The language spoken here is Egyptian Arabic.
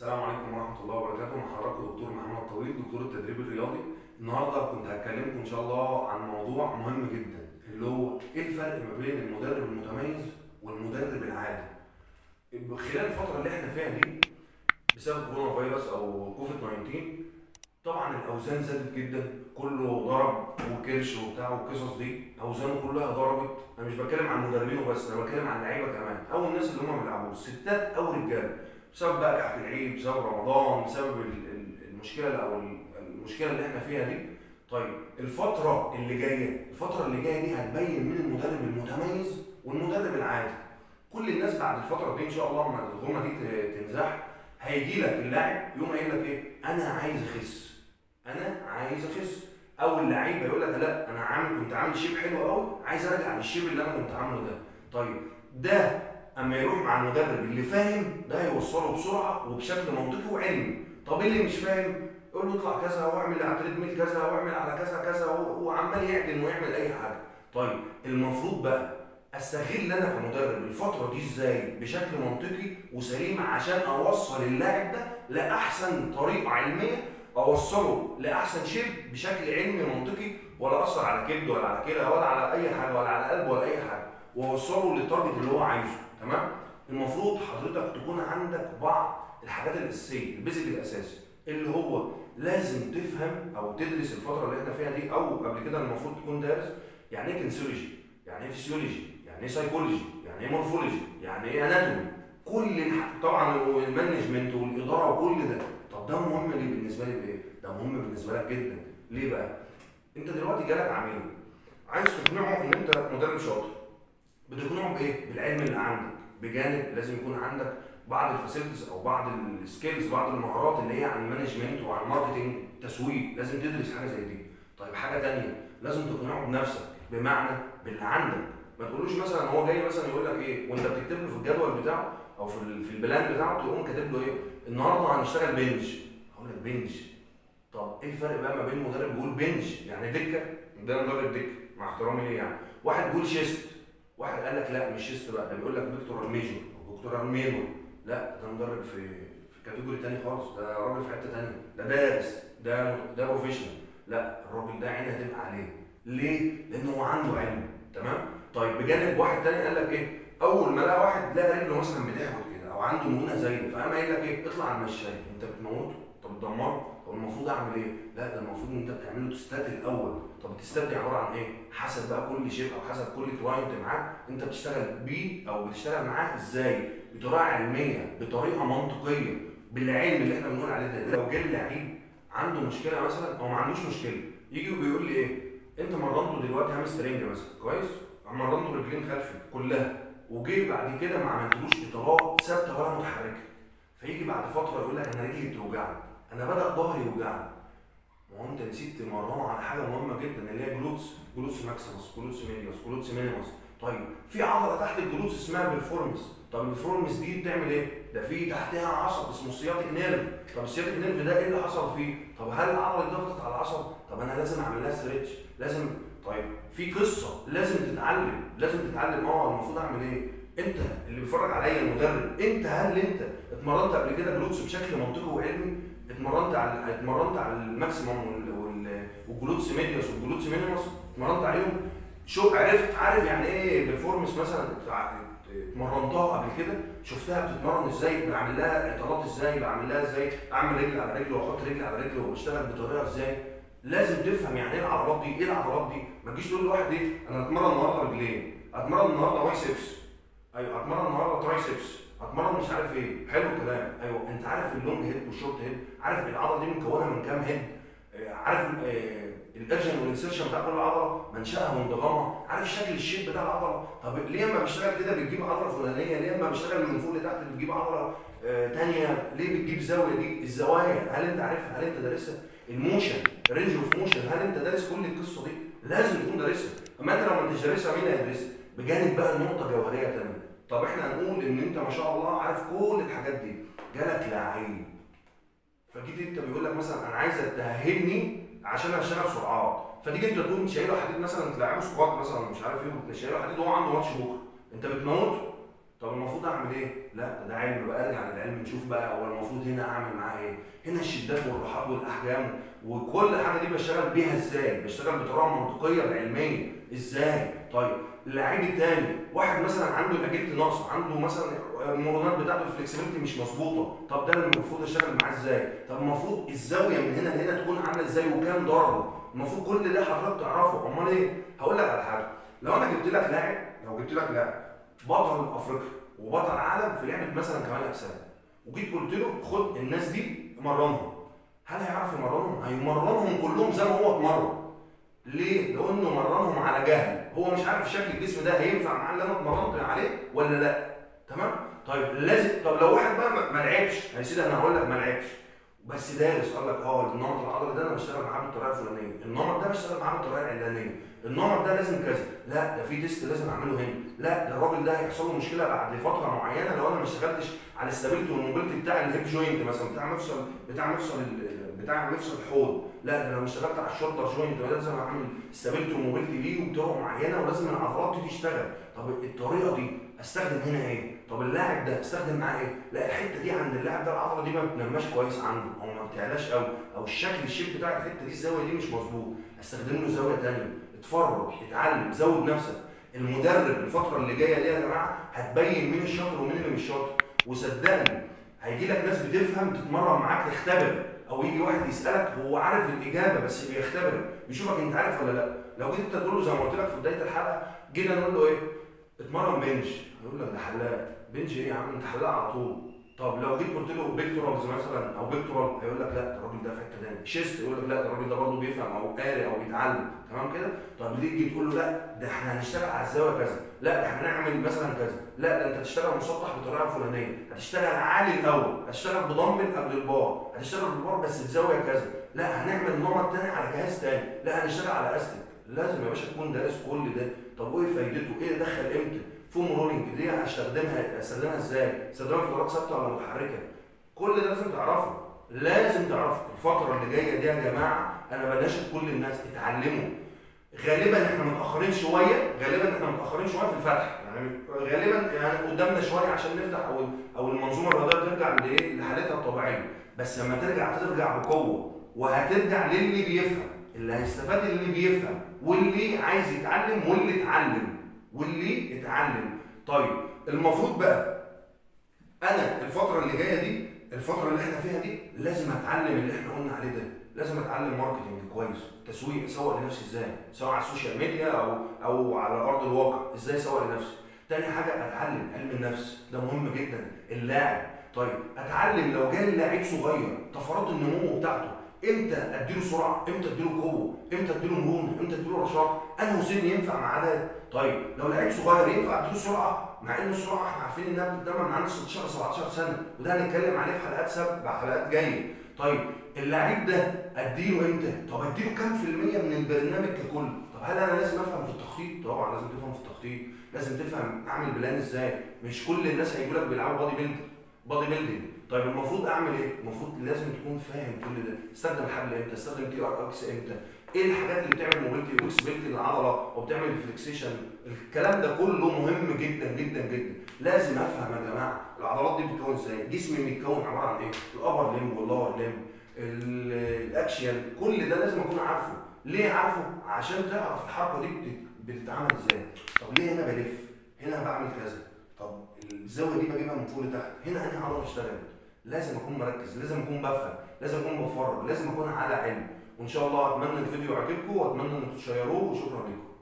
السلام عليكم ورحمة الله وبركاته مع حضراتكم دكتور محمد طويل دكتور التدريب الرياضي النهارده كنت هكلمكم ان شاء الله عن موضوع مهم جدا اللي هو ايه الفرق ما بين المدرب المتميز والمدرب العادي خلال الفترة اللي احنا فيها دي بسبب كورونا فيروس او كوفيد 19 طبعا الاوزان زادت جدا كله ضرب وكرش وبتاع والقصص دي اوزانه كلها ضربت انا مش بتكلم عن المدربين وبس انا بتكلم عن اللعيبه كمان او الناس اللي هم بيلعبوا ستات او رجاله بسبب بقى كحك العيد بسبب رمضان بسبب ال- ال- المشكله او ال- المشكله اللي احنا فيها دي طيب الفتره اللي جايه الفتره اللي جايه دي هتبين مين المدرب المتميز والمدرب العادي كل الناس بعد الفتره دي ان شاء الله لما الغمه دي ت- تنزح هيجي لك اللاعب يقوم قايل لك ايه انا عايز اخس انا عايز اخس او اللعيبه يقول لك لا انا عامل كنت عامل شيب حلو قوي عايز ارجع للشيب اللي انا كنت عامله ده طيب ده اما يروح مع المدرب اللي فاهم ده هيوصله بسرعه وبشكل منطقي وعلمي طب اللي مش فاهم يقول له اطلع كذا واعمل على تريد ميل كذا واعمل على كذا كذا و- وعمال يعجن ويعمل اي حاجه طيب المفروض بقى استغل انا كمدرب الفتره دي ازاي بشكل منطقي وسليم عشان اوصل اللاعب ده لاحسن طريقه علميه اوصله لاحسن شيب بشكل علمي منطقي ولا اثر على كبده ولا على كلى ولا على اي حاجه ولا على قلب ولا اي حاجه واوصله للتارجت اللي هو عايزه تمام المفروض حضرتك تكون عندك بعض الحاجات الاساسيه البيزك الاساسي اللي هو لازم تفهم او تدرس الفتره اللي احنا فيها دي او قبل كده المفروض تكون دارس يعني ايه كنسيولوجي يعني ايه فيسيولوجي يعني ايه سايكولوجي يعني ايه مورفولوجي يعني ايه اناتومي كل الح... طبعا المانجمنت والاداره وكل ده طب ده مهم ليه بالنسبه لي بايه؟ ده مهم بالنسبه لك جدا ليه بقى؟ انت دلوقتي جالك عميل عايز تقنعه ان انت مدرب شاطر بتقنعه بايه؟ بالعلم اللي عندك بجانب لازم يكون عندك بعض الفاسيلتيز او بعض السكيلز بعض المهارات اللي هي عن مانجمنت وعن ماركتنج تسويق لازم تدرس حاجه زي دي طيب حاجه تانية لازم تقنعه بنفسك بمعنى باللي عندك ما تقولوش مثلا هو جاي مثلا يقول لك ايه وانت بتكتب له في الجدول بتاعه او في ال- في البلان بتاعه تقوم كاتب له ايه النهارده هنشتغل بنج هقول لك بنج طب ايه الفرق بقى ما بين مدرب بيقول بنج يعني دكه ده مدرب دكه مع احترامي ليه يعني واحد بيقول شيست واحد قال لك لا مش شيست بقى ده بيقول لك فيكتور ميجور او فيكتور مينور لا ده مدرب في في كاتيجوري تاني خالص ده راجل في حته تانيه ده دارس ده ده بروفيشنال لا الراجل ده عيني هتبقى عليه ليه؟ لان هو عنده علم تمام؟ طيب بجانب واحد تاني قال لك ايه؟ اول ما لقى واحد لقى رجله مثلا بتهبط كده او عنده مرونه زيه فقام قايل لك ايه؟ اطلع على المشاية انت بتموته طب بتدمره طب المفروض اعمل ايه؟ لا ده المفروض ان انت بتعمل له تستات الاول طب التستات دي عباره عن ايه؟ حسب بقى كل شيء او حسب كل كلاينت معاك انت بتشتغل بيه او بتشتغل معاه ازاي؟ بطريقه علميه بطريقه منطقيه بالعلم اللي احنا بنقول عليه ده لو جه لعيب عنده مشكله مثلا او ما عندوش مشكله يجي وبيقول لي ايه؟ انت مرنته دلوقتي هامسترنج مثلا كويس؟ مرنته رجلين خلفي كلها وجه بعد كده ما عملتلوش اطارات ثابته ولا متحركه فيجي بعد فتره يقول لك انا رجلي بتوجعني انا بدا ظهري يوجعني ما هو انت نسيت تمرنه على حاجه مهمه جدا اللي هي جلوتس جلوتس ماكسيموس جلوتس ميديوس جلوتس مينيموس طيب في عضله تحت الجلوتس اسمها بالفورمس طب الفورمس دي بتعمل ايه؟ ده في تحتها عصب اسمه السياتيك نيرف طب السياتيك نيرف ده ايه اللي حصل فيه؟ طب هل العضله دي ضغطت على العصب؟ طب انا لازم اعمل لها ستريتش لازم طيب في قصه لازم تتعلم لازم تتعلم اه المفروض اعمل ايه؟ انت اللي بيتفرج عليا المدرب انت هل انت اتمرنت قبل كده جلوتس بشكل منطقي وعلمي؟ اتمرنت على اتمرنت على الماكسيموم وال... وال... والجلوتس ميديوس والجلوتس مينيموس اتمرنت عليهم شو عرفت عارف يعني ايه بالفورمس مثلا اتع- اتمرنتها قبل كده شفتها بتتمرن ازاي بعمل لها اطالات ازاي بعمل لها ازاي اعمل رجل على رجل واحط رجل على رجل واشتغل بطريقه ازاي لازم تفهم يعني ايه العضلات دي ايه العضلات دي ما تجيش تقول لواحد ايه انا هتمرن النهارده رجلين هتمرن النهارده بايسبس ايوه هتمرن النهارده ترايسبس هتمرن مش عارف ايه حلو الكلام ايوه انت عارف اللونج هيد والشورت هيد عارف العضله دي مكونه من كام هيد آه، عارف آه، الارجن والانسرشن بتاع كل عضله منشاها وانضغامها عارف شكل الشيب بتاع العضله طب ليه اما بشتغل كده بتجيب عضله فلانيه ليه اما بشتغل من فوق لتحت بتجيب عضله آه، تانية ليه بتجيب زاويه دي الزوايا هل انت عارفها هل انت دارسها الموشن رينج اوف موشن هل انت دارس كل القصه دي لازم تكون دارسها اما انت لو ما انتش دارسها مين هيدرسها بجانب بقى نقطه جوهريه تانية طب احنا هنقول ان انت ما شاء الله عارف كل الحاجات دي جالك لعيب فجيت انت بيقول لك مثلا انا عايزك تاهلني عشان اشتغل سرعات فتيجي انت تقوم شايله حديد مثلا تلعبه سكوات مثلا مش عارف ايه شايله حديد وهو عنده ماتش بكره انت بتموته طب المفروض اعمل ايه لا ده, ده علم بقى ارجع للعلم نشوف بقى هو المفروض هنا اعمل معاه ايه هنا الشدات والراحات والاحجام وكل حاجه دي بشتغل بيها ازاي بشتغل بطريقه منطقيه بعلميه ازاي طيب اللعيب التاني واحد مثلا عنده الاجيلتي ناقصه عنده مثلا المرونات بتاعته الفلكسبيليتي مش مظبوطه طب ده المفروض اشتغل معاه ازاي طب المفروض الزاويه من هنا لهنا تكون عامله ازاي وكام ضربه المفروض كل ده حضرتك تعرفه امال ايه هقول لك على حاجه لو انا جبت لك لاعب لو جبت لك لاعب بطل افريقيا وبطل عالم في لعبه مثلا كمال اجسام وجيت قلت له خد الناس دي مرنهم هل هيعرف يمرنهم؟ هيمرنهم كلهم زي ما هو اتمرن ليه؟ لانه مرنهم على جهل هو مش عارف شكل الجسم ده هينفع معاه اللي انا اتمرنت عليه ولا لا تمام؟ طيب لازم طب لو واحد بقى ما لعبش يا سيدي انا هقول لك ما لعبش بس دارس قال لك اه النمط العضلي ده انا بشتغل معاه بالطريقه الفلانيه، النمط ده بشتغل معاه بالطريقه العلانيه، النمط ده لازم كذا، لا ده في تيست لازم اعمله هنا، لا ده الراجل ده هيحصل له مشكله بعد فتره معينه لو انا ما اشتغلتش على الستابيلتي والموبيلتي بتاع الهيب جوينت مثلا بتاع مفصل بتاع مفصل بتاع مفصل الحوض، لا ده لو اشتغلت على الشولدر جوينت لازم اعمل ستابيلتي وموبيلتي ليه وبطرق معينه ولازم العضلات دي تشتغل، طب الطريقه دي استخدم هنا ايه؟ طب اللاعب ده استخدم معاه ايه؟ لا الحته دي عند اللاعب ده العضله دي ما بتنماش كويس عنده او ما بتعلاش قوي او الشكل الشيب بتاع الحته دي الزاويه دي مش مظبوط استخدم له زاويه ثانيه اتفرج اتعلم زود نفسك المدرب الفتره اللي جايه دي يا جماعه هتبين مين الشاطر ومين اللي مش شاطر وصدقني هيجي لك ناس بتفهم تتمرن معاك تختبر او يجي واحد يسالك هو عارف الاجابه بس بيختبر بيشوفك انت عارف ولا لا لو جيت انت تقول له زي ما قلت لك في بدايه الحلقه جينا نقول له ايه اتمرن بنش يقول لك ده حلاق بنش ايه يا عم انت حلاق على طول طب لو جيت قلت له بيكتورالز مثلا او بيكتورال هيقول لك لا ده الراجل ده في حته ثانيه شيست يقول لك لا ده الراجل ده برضه بيفهم او قاري او بيتعلم تمام كده طب تيجي تقول له لا ده احنا هنشتغل على الزاويه كذا لا ده احنا هنعمل مثلا كذا لا ده انت هتشتغل مسطح بطريقه فلانيه هتشتغل عالي الاول هتشتغل بدمبل قبل البار هتشتغل بالبار بس بزاويه كذا لا هنعمل نمط ثاني على جهاز ثاني لا هنشتغل على استك لازم يا باشا تكون دارس كل ده طب وايه فايدته ايه دخل امتى فوم رولينج دي هستخدمها استخدمها ازاي؟ استخدمها في طريقه ثابته ولا متحركه؟ كل ده لازم تعرفه لازم تعرفه الفتره اللي جايه دي يا جماعه انا بناشد كل الناس اتعلموا غالبا احنا متاخرين شويه غالبا احنا متاخرين شويه في الفتح يعني غالبا يعني قدامنا شويه عشان نفتح او او المنظومه الرياضيه ترجع لايه لحالتها الطبيعيه بس لما ترجع ترجع بقوه وهترجع للي بيفهم اللي هيستفاد اللي بيفهم واللي عايز يتعلم واللي اتعلم واللي اتعلم طيب المفروض بقى انا الفتره اللي جايه دي الفتره اللي احنا فيها دي لازم اتعلم اللي احنا قلنا عليه ده لازم اتعلم ماركتنج كويس تسويق اسوق لنفسي ازاي سواء على السوشيال ميديا او او على ارض الواقع ازاي اسوق لنفسي تاني حاجه اتعلم علم النفس ده مهم جدا اللاعب طيب اتعلم لو جالي لاعب صغير طفرات النمو بتاعته امتى اديله سرعه امتى اديله قوه امتى اديله مرونه امتى اديله رشاق انه سن ينفع مع ده طيب لو لعيب صغير ينفع اديله سرعه مع ان السرعه احنا عارفين انها بتتدمر من عند 16 17 سنه وده هنتكلم عليه في حلقات سابقه حلقات جايه طيب اللعيب ده اديله امتى طب اديله كام في الميه من البرنامج ككل طب هل انا لازم افهم في التخطيط طبعا لازم تفهم في التخطيط لازم تفهم اعمل بلان ازاي مش كل الناس هيقول لك بيلعبوا بادي بيلدينج بادي بيلدينج طيب المفروض اعمل ايه؟ المفروض لازم تكون فاهم كل ده، استخدم الحبل امتى؟ استخدم تي ار اكس امتى؟ ايه الحاجات اللي بتعمل موبيلتي واكسبيلتي للعضله وبتعمل فليكسيشن؟ الكلام ده كله مهم جدا جدا جدا، لازم افهم يا جماعه العضلات دي بتتكون ازاي؟ جسمي بيتكون عباره عن ايه؟ الابر ليم واللور ليم الاكشن كل ده لازم اكون عارفه، ليه عارفه؟ عشان تعرف الحركه دي بتتعمل ازاي؟ طب ليه هنا بلف؟ هنا بعمل كذا، طب الزاويه دي بجيبها من فوق لتحت، هنا انهي عضله اشتغلت؟ لازم اكون مركز لازم اكون بفهم لازم اكون بتفرج لازم اكون على علم وان شاء الله اتمنى الفيديو يعجبكم واتمنى انكم تشيروه وشكرا لكم